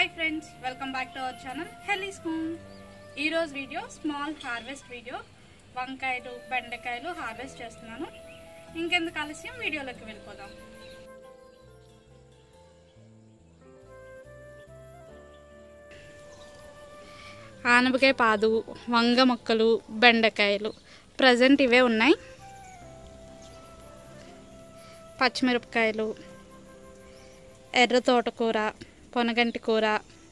hi friends welcome back to our channel హెల్లీ స్పూన్ ఈరోజు వీడియో స్మాల్ హార్వెస్ట్ వీడియో వంకాయలు బెండకాయలు హార్వెస్ట్ చేస్తున్నాను ఇంకెందుకు ఆలస్యం వీడియోలోకి వెళ్ళిపోదాం ఆనపకాయ పాదు వంగ మొక్కలు బెండకాయలు ప్రజెంట్ ఇవే ఉన్నాయి పచ్చిమిరపకాయలు ఎర్ర తోటకూర పొనగంటి కూర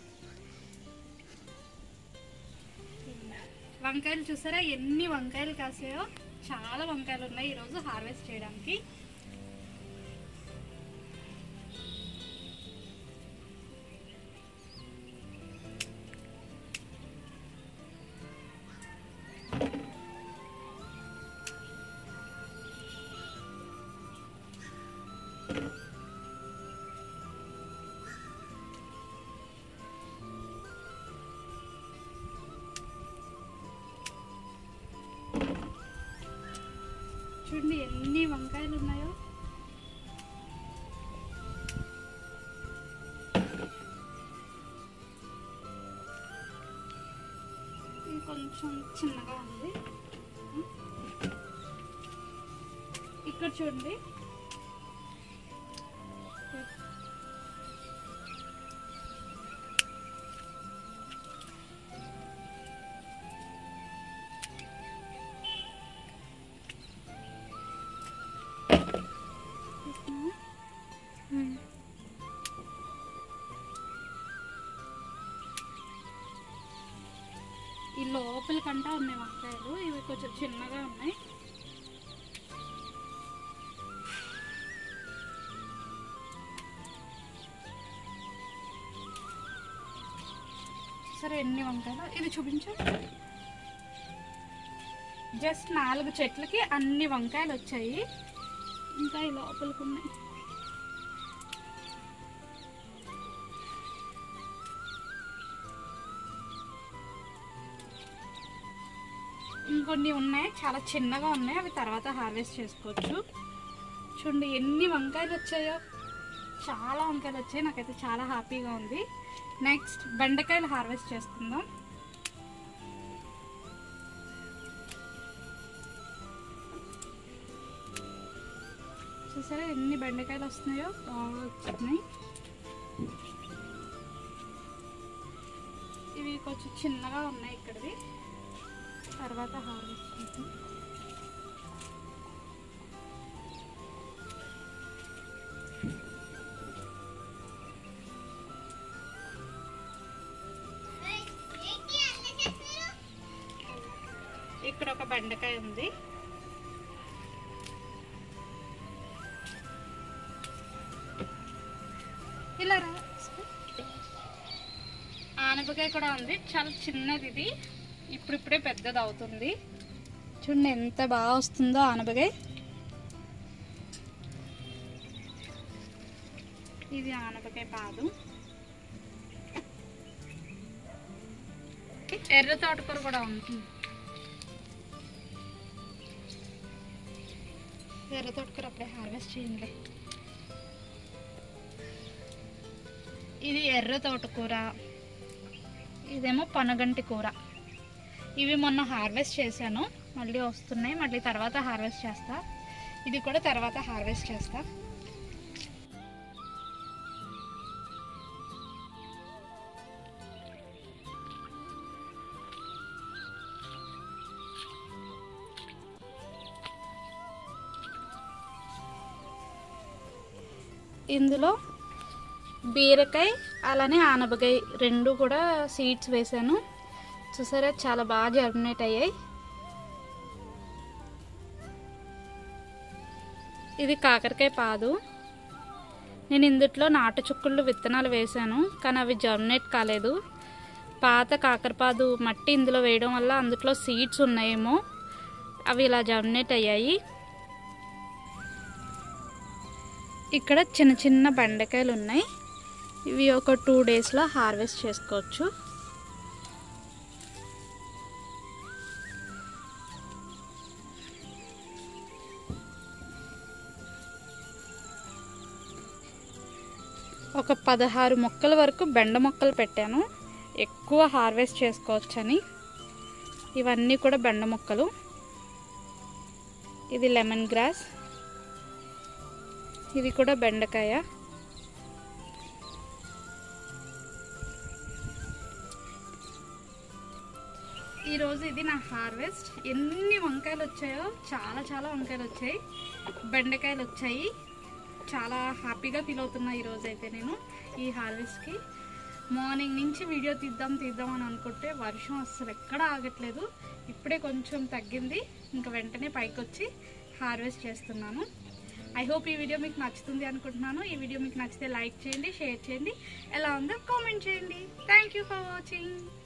వంకాయలు చూసారా ఎన్ని వంకాయలు కాసాయో చాలా వంకాయలు ఉన్నాయి ఈరోజు హార్వెస్ట్ చేయడానికి చూడండి ఎన్ని వంకాయలు ఉన్నాయో ఇది కొంచెం చిన్నగా ఉంది ఇక్కడ చూడండి ఈ లోపల కంటా ఉన్నాయి వంకాయలు ఇవి కొంచెం చిన్నగా ఉన్నాయి సరే ఎన్ని వంకాయలు ఇది చూపించు జస్ట్ నాలుగు చెట్లకి అన్ని వంకాయలు వచ్చాయి ఇంకా ఈ లోపలికి ఉన్నాయి ఇంకొన్ని ఉన్నాయి చాలా చిన్నగా ఉన్నాయి అవి తర్వాత హార్వెస్ట్ చేసుకోవచ్చు చూడండి ఎన్ని వంకాయలు వచ్చాయో చాలా వంకాయలు వచ్చాయి నాకైతే చాలా హ్యాపీగా ఉంది నెక్స్ట్ బెండకాయలు హార్వెస్ట్ చేసుకుందాం చూసారా ఎన్ని బెండకాయలు వస్తున్నాయో బాగా వచ్చినాయి ఇవి కొంచెం చిన్నగా ఉన్నాయి ఇక్కడవి తర్వాత హార్వెస్ట్ చేద్దాం ఇక్కడ ఒక బెండకాయ ఉంది ఇలా రా ఆనపకాయ కూడా ఉంది చాలా చిన్నది ఇది ఇప్పుడిప్పుడే పెద్దది అవుతుంది చూడండి ఎంత బాగా వస్తుందో ఆనపకాయ ఇది ఆనపకాయ పాదు ఎర్ర తోటకూర కూడా ఉంది ఎర్ర తోటకూర అప్పుడే హార్వెస్ట్ చేయండి ఇది ఎర్ర తోటకూర ఇదేమో పనగంటి కూర ఇవి మొన్న హార్వెస్ట్ చేశాను మళ్ళీ వస్తున్నాయి మళ్ళీ తర్వాత హార్వెస్ట్ చేస్తా ఇది కూడా తర్వాత హార్వెస్ట్ చేస్తా ఇందులో బీరకాయ అలానే ఆనపకాయ రెండు కూడా సీడ్స్ వేసాను చూసారా చాలా బాగా జర్మినేట్ అయ్యాయి ఇది కాకరకాయ పాదు నేను ఇందుట్లో నాటు చుక్కుళ్ళు విత్తనాలు వేశాను కానీ అవి జర్మినేట్ కాలేదు పాత కాకరపాదు మట్టి ఇందులో వేయడం వల్ల అందులో సీడ్స్ ఉన్నాయేమో అవి ఇలా జర్మినేట్ అయ్యాయి ఇక్కడ చిన్న చిన్న బెండకాయలు ఉన్నాయి ఇవి ఒక టూ డేస్లో హార్వెస్ట్ చేసుకోవచ్చు ఒక పదహారు మొక్కల వరకు బెండ మొక్కలు పెట్టాను ఎక్కువ హార్వెస్ట్ చేసుకోవచ్చని ఇవన్నీ కూడా బెండ మొక్కలు ఇది లెమన్ గ్రాస్ ఇది కూడా బెండకాయ ఈరోజు ఇది నా హార్వెస్ట్ ఎన్ని వంకాయలు వచ్చాయో చాలా చాలా వంకాయలు వచ్చాయి బెండకాయలు వచ్చాయి చాలా హ్యాపీగా ఫీల్ అవుతున్నా ఈరోజు అయితే నేను ఈ హార్వెస్ట్కి మార్నింగ్ నుంచి వీడియో తీద్దాం తీద్దాం అని అనుకుంటే వర్షం అస్సలు ఎక్కడ ఆగట్లేదు ఇప్పుడే కొంచెం తగ్గింది ఇంకా వెంటనే పైకి వచ్చి హార్వెస్ట్ చేస్తున్నాను ఐ హోప్ ఈ వీడియో మీకు నచ్చుతుంది అనుకుంటున్నాను ఈ వీడియో మీకు నచ్చితే లైక్ చేయండి షేర్ చేయండి ఎలా ఉందో కామెంట్ చేయండి థ్యాంక్ యూ ఫర్ వాచింగ్